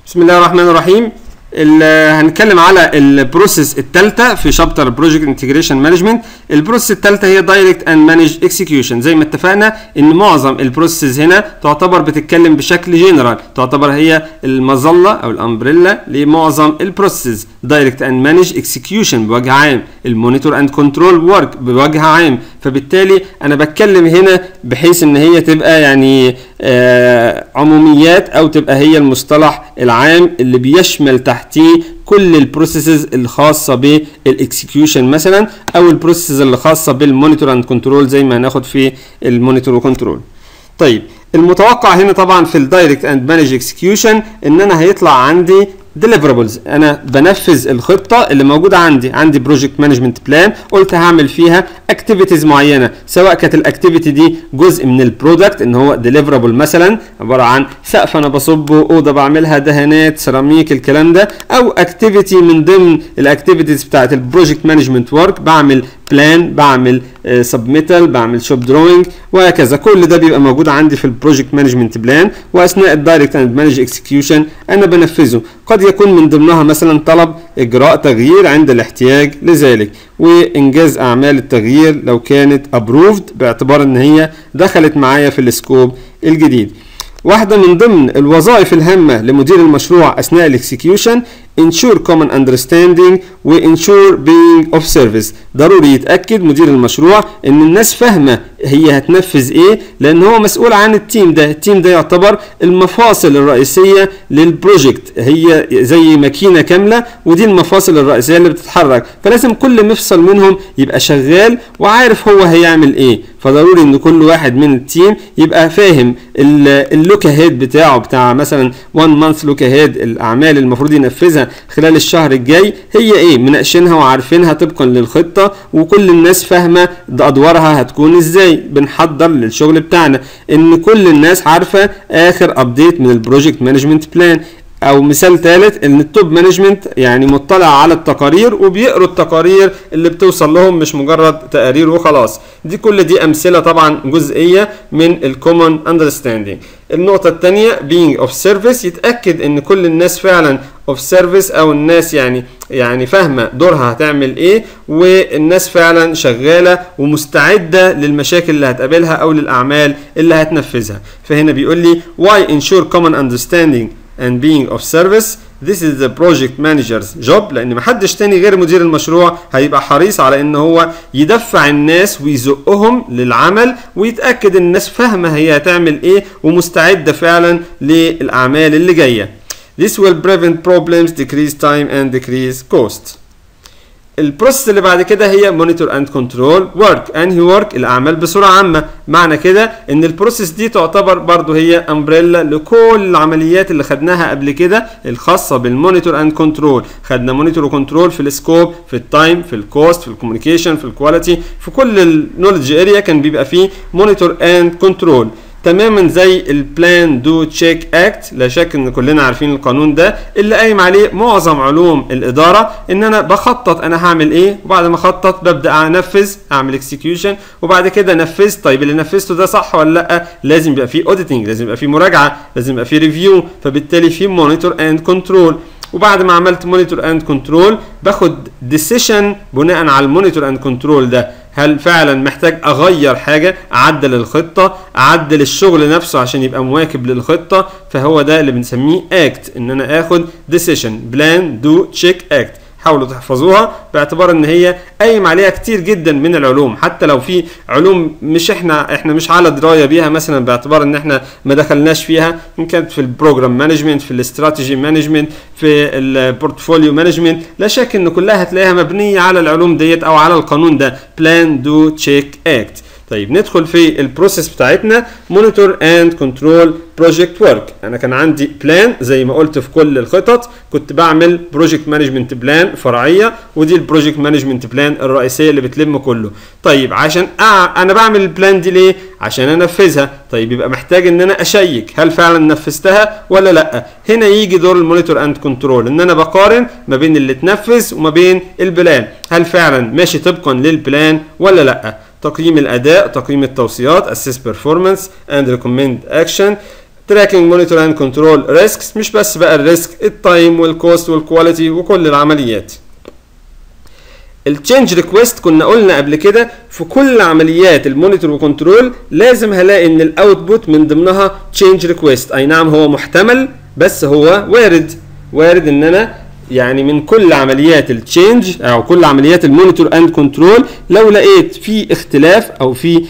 بسم الله الرحمن الرحيم ال- هنتكلم على البروسيس الثالثه في شابتر بروجكت انتجريشن مانجمنت البروسيس الثالثه هي دايركت اند مانج اكسكيوشن زي ما اتفقنا ان معظم البروسيس هنا تعتبر بتتكلم بشكل جنرال تعتبر هي المظله او الامبريلا لمعظم البروسيس دايركت اند مانج اكسكيوشن بوجه عام المونيتور اند كنترول ورك بوجه عام فبالتالي انا بتكلم هنا بحيث ان هي تبقى يعني آه عموميات او تبقى هي المصطلح العام اللي بيشمل تحتيه كل البروسيسز الخاصه بالاكسكيوشن مثلا او البروسيسز اللي خاصه بالمونيتور اند كنترول زي ما هناخد في المونيتور وكنترول طيب المتوقع هنا طبعا في الدايركت اند مانج اكسكيوشن ان انا هيطلع عندي deliverables انا بنفذ الخطه اللي موجوده عندي عندي بروجكت مانجمنت بلان قلت هعمل فيها اكتيفيتيز معينه سواء كانت الاكتيفيتي دي جزء من البرودكت ان هو deliverable مثلا عباره عن سقف انا بصبه اوضه بعملها دهانات سيراميك الكلام ده او اكتيفيتي من ضمن الاكتيفيتيز بتاعت البروجكت مانجمنت ورك بعمل بلان بعمل سبميتال بعمل شوب دروينج وهكذا كل ده بيبقى موجود عندي في البروجكت مانجمنت بلان واثناء الدايركت اند مانج اكسكيوشن انا بنفذه قد يكون من ضمنها مثلا طلب اجراء تغيير عند الاحتياج لذلك وانجاز اعمال التغيير لو كانت ابروفد باعتبار ان هي دخلت معايا في السكوب الجديد واحدة من ضمن الوظائف الهامة لمدير المشروع أثناء الإكسكيوشن ensure common understanding و ensure being of service ضروري يتأكد مدير المشروع إن الناس فاهمة هي هتنفذ إيه لأن هو مسؤول عن التيم ده التيم ده يعتبر المفاصل الرئيسية للبروجكت هي زي ماكينة كاملة ودي المفاصل الرئيسية اللي بتتحرك فلازم كل مفصل منهم يبقى شغال وعارف هو هيعمل إيه فضروري ان كل واحد من التيم يبقى فاهم اللوك هيد بتاعه بتاع مثلا 1 مانث لوك هيد الاعمال المفروض ينفذها خلال الشهر الجاي هي ايه مناقشينها وعارفينها طبقا للخطه وكل الناس فاهمه ادوارها هتكون ازاي بنحضر للشغل بتاعنا ان كل الناس عارفه اخر ابديت من البروجكت مانجمنت بلان او مثال ثالث ان التوب مانجمنت يعني مطلع على التقارير وبيقروا التقارير اللي بتوصل لهم مش مجرد تقارير وخلاص دي كل دي امثله طبعا جزئيه من الكومن اندرستاندينج النقطه الثانيه being of service يتاكد ان كل الناس فعلا of service او الناس يعني يعني فاهمه دورها هتعمل ايه والناس فعلا شغاله ومستعده للمشاكل اللي هتقابلها او للاعمال اللي هتنفذها فهنا بيقول لي why ensure common understanding and being of service this is the project manager's job لان محدش تاني غير مدير المشروع هيبقى حريص على ان هو يدفع الناس ويزقهم للعمل ويتاكد ان الناس فاهمه هي هتعمل ايه ومستعده فعلا للاعمال اللي جايه this will prevent problems decrease time and decrease cost البروسيس اللي بعد كده هي مونيتور اند كنترول ورك انهي ورك الاعمال بصوره عامه معنى كده ان البروسيس دي تعتبر برضو هي امبريلا لكل العمليات اللي خدناها قبل كده الخاصه بالمونيتور اند كنترول خدنا مونيتور وكنترول في السكوب في التايم في الكوست في الكوميونيكيشن في الكواليتي في كل النولج اريا كان بيبقى فيه مونيتور اند كنترول تماما زي البلان دو تشيك اكت لا شك ان كلنا عارفين القانون ده اللي قايم عليه معظم علوم الاداره ان انا بخطط انا هعمل ايه وبعد ما اخطط ببدا انفذ اعمل اكسكيوشن وبعد كده نفذت طيب اللي نفذته ده صح ولا لا لازم يبقى فيه اوديتنج لازم يبقى فيه مراجعه لازم يبقى فيه ريفيو فبالتالي في مونيتور اند كنترول وبعد ما عملت مونيتور اند كنترول باخد ديسيشن بناء على المونيتور اند كنترول ده هل فعلا محتاج اغير حاجه اعدل الخطه اعدل الشغل نفسه عشان يبقى مواكب للخطه فهو ده اللي بنسميه اكت ان انا اخد ديسيشن بلان دو تشيك اكت حاولوا تحفظوها باعتبار ان هي قايم عليها كتير جدا من العلوم حتى لو في علوم مش احنا احنا مش على درايه بيها مثلا باعتبار ان احنا ما دخلناش فيها ان كانت في البروجرام مانجمنت في الاستراتيجي مانجمنت في البورتفوليو مانجمنت لا شك ان كلها هتلاقيها مبنيه على العلوم ديت او على القانون ده بلان دو تشيك اكت طيب ندخل في البروسيس بتاعتنا مونيتور اند كنترول بروجكت ورك انا كان عندي بلان زي ما قلت في كل الخطط كنت بعمل بروجكت مانجمنت بلان فرعيه ودي البروجكت مانجمنت بلان الرئيسيه اللي بتلم كله طيب عشان أع... انا بعمل البلان دي ليه عشان انفذها طيب يبقى محتاج ان انا اشيك هل فعلا نفذتها ولا لا هنا يجي دور المونيتور اند كنترول ان انا بقارن ما بين اللي اتنفذ وما بين البلان هل فعلا ماشي طبقا للبلان ولا لا تقييم الاداء تقييم التوصيات assess performance and recommend action تراكنج مونيتور اند كنترول ريسكس مش بس بقى الريسك التايم والكوست والكواليتي وكل العمليات التشينج ريكويست كنا قلنا قبل كده في كل عمليات المونيتور وكنترول لازم هلاقي ان الاوتبوت من ضمنها تشينج ريكويست اي نعم هو محتمل بس هو وارد وارد ان انا يعني من كل عمليات التشينج او كل عمليات المونيتور اند كنترول لو لقيت في اختلاف او في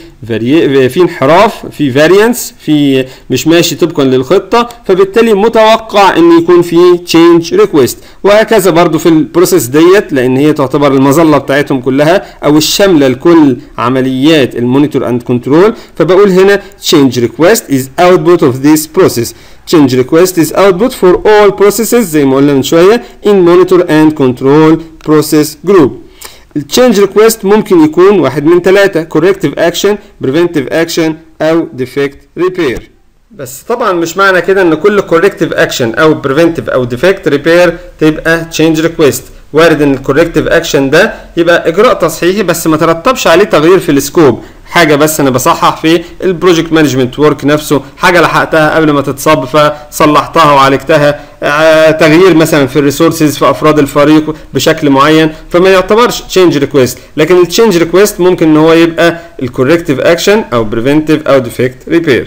في انحراف في فاريانس في مش ماشي طبقا للخطه فبالتالي متوقع ان يكون في تشينج ريكويست وهكذا برضو في البروسيس ديت لان هي تعتبر المظله بتاعتهم كلها او الشامله لكل عمليات المونيتور اند كنترول فبقول هنا change request is output of this process change request is output for all processes زي ما قلنا من شويه in monitor and control process group التشينج ريكويست ممكن يكون واحد من ثلاثة corrective action preventive action أو defect repair بس طبعا مش معنى كده ان كل corrective action او preventive او defect repair تبقى change request وارد ان الكوركتيف اكشن ده يبقى اجراء تصحيحي بس ما ترتبش عليه تغيير في السكوب حاجه بس انا بصحح في البروجكت مانجمنت ورك نفسه حاجه لحقتها قبل ما تتصب فصلحتها وعالجتها آه تغيير مثلا في الريسورسز في افراد الفريق بشكل معين فما يعتبرش تشينج ريكويست لكن التشينج ريكويست ممكن ان هو يبقى الكوركتيف اكشن او بريفنتيف او ديفكت ريبير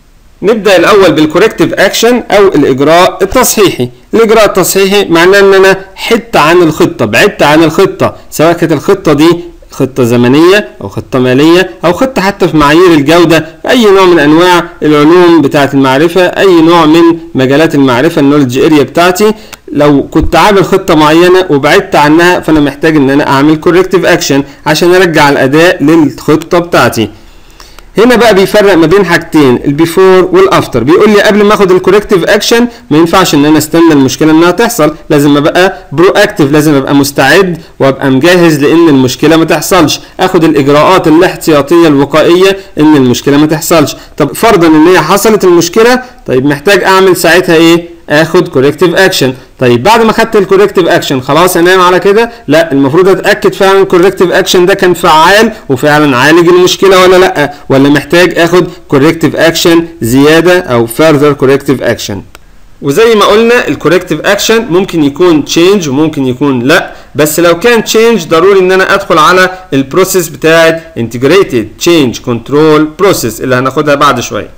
نبدا الاول بالكوركتيف اكشن او الاجراء التصحيحي الاجراء التصحيحي معناه ان انا حدت عن الخطه بعدت عن الخطه سواء كانت الخطه دي خطه زمنيه او خطه ماليه او خطه حتى في معايير الجوده اي نوع من انواع العلوم بتاعه المعرفه اي نوع من مجالات المعرفه النولج اريا بتاعتي لو كنت عامل خطه معينه وبعدت عنها فانا محتاج ان انا اعمل كوركتيف اكشن عشان ارجع الاداء للخطه بتاعتي هنا بقى بيفرق ما بين حاجتين البيفور والافتر بيقول لي قبل ما اخد الكوركتيف اكشن ما ينفعش ان انا استنى المشكله انها تحصل لازم ابقى برو اكتيف لازم ابقى مستعد وابقى مجهز لان المشكله ما تحصلش اخد الاجراءات الاحتياطيه الوقائيه ان المشكله ما تحصلش طب فرضا ان هي حصلت المشكله طيب محتاج اعمل ساعتها ايه اخد كوركتيف اكشن طيب بعد ما خدت الكوركتيف اكشن خلاص انام على كده لا المفروض اتاكد فعلا الكوركتيف اكشن ده كان فعال وفعلا عالج المشكله ولا لا ولا محتاج اخد كوركتيف اكشن زياده او further كوركتيف اكشن وزي ما قلنا الكوركتيف اكشن ممكن يكون تشينج وممكن يكون لا بس لو كان تشينج ضروري ان انا ادخل على البروسيس بتاعت انتجريتد تشينج كنترول بروسيس اللي هناخدها بعد شويه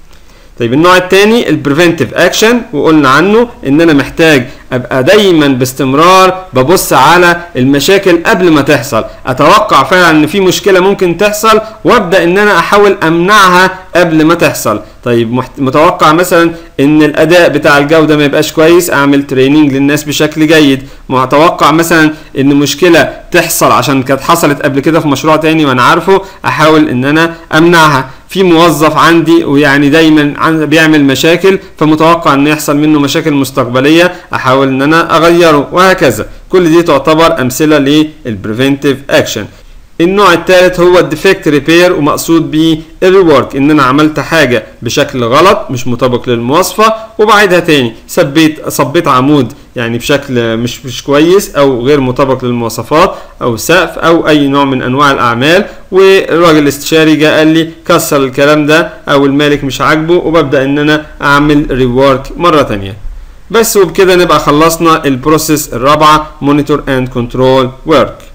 طيب النوع الثاني البريفنتيف اكشن وقلنا عنه ان انا محتاج ابقى دايما باستمرار ببص على المشاكل قبل ما تحصل اتوقع فعلا ان في مشكله ممكن تحصل وابدا ان انا احاول امنعها قبل ما تحصل طيب متوقع مثلا ان الاداء بتاع الجوده ما يبقاش كويس اعمل تريننج للناس بشكل جيد متوقع مثلا ان مشكله تحصل عشان كانت حصلت قبل كده في مشروع تاني وانا عارفه احاول ان انا امنعها في موظف عندي ويعني دايما بيعمل مشاكل فمتوقع ان يحصل منه مشاكل مستقبليه احاول ان انا اغيره وهكذا كل دي تعتبر امثله للبريفنتيف اكشن النوع الثالث هو الديفكت ريبير ومقصود بيه الريورك ان انا عملت حاجه بشكل غلط مش مطابق للمواصفه وبعيدها تاني ثبيت صبيت عمود يعني بشكل مش مش كويس او غير مطابق للمواصفات او سقف او اي نوع من انواع الاعمال والراجل الاستشاري جه قال لي كسر الكلام ده او المالك مش عاجبه وببدا ان انا اعمل ريورك مره تانيه بس وبكده نبقى خلصنا البروسيس الرابعه مونيتور اند كنترول ورك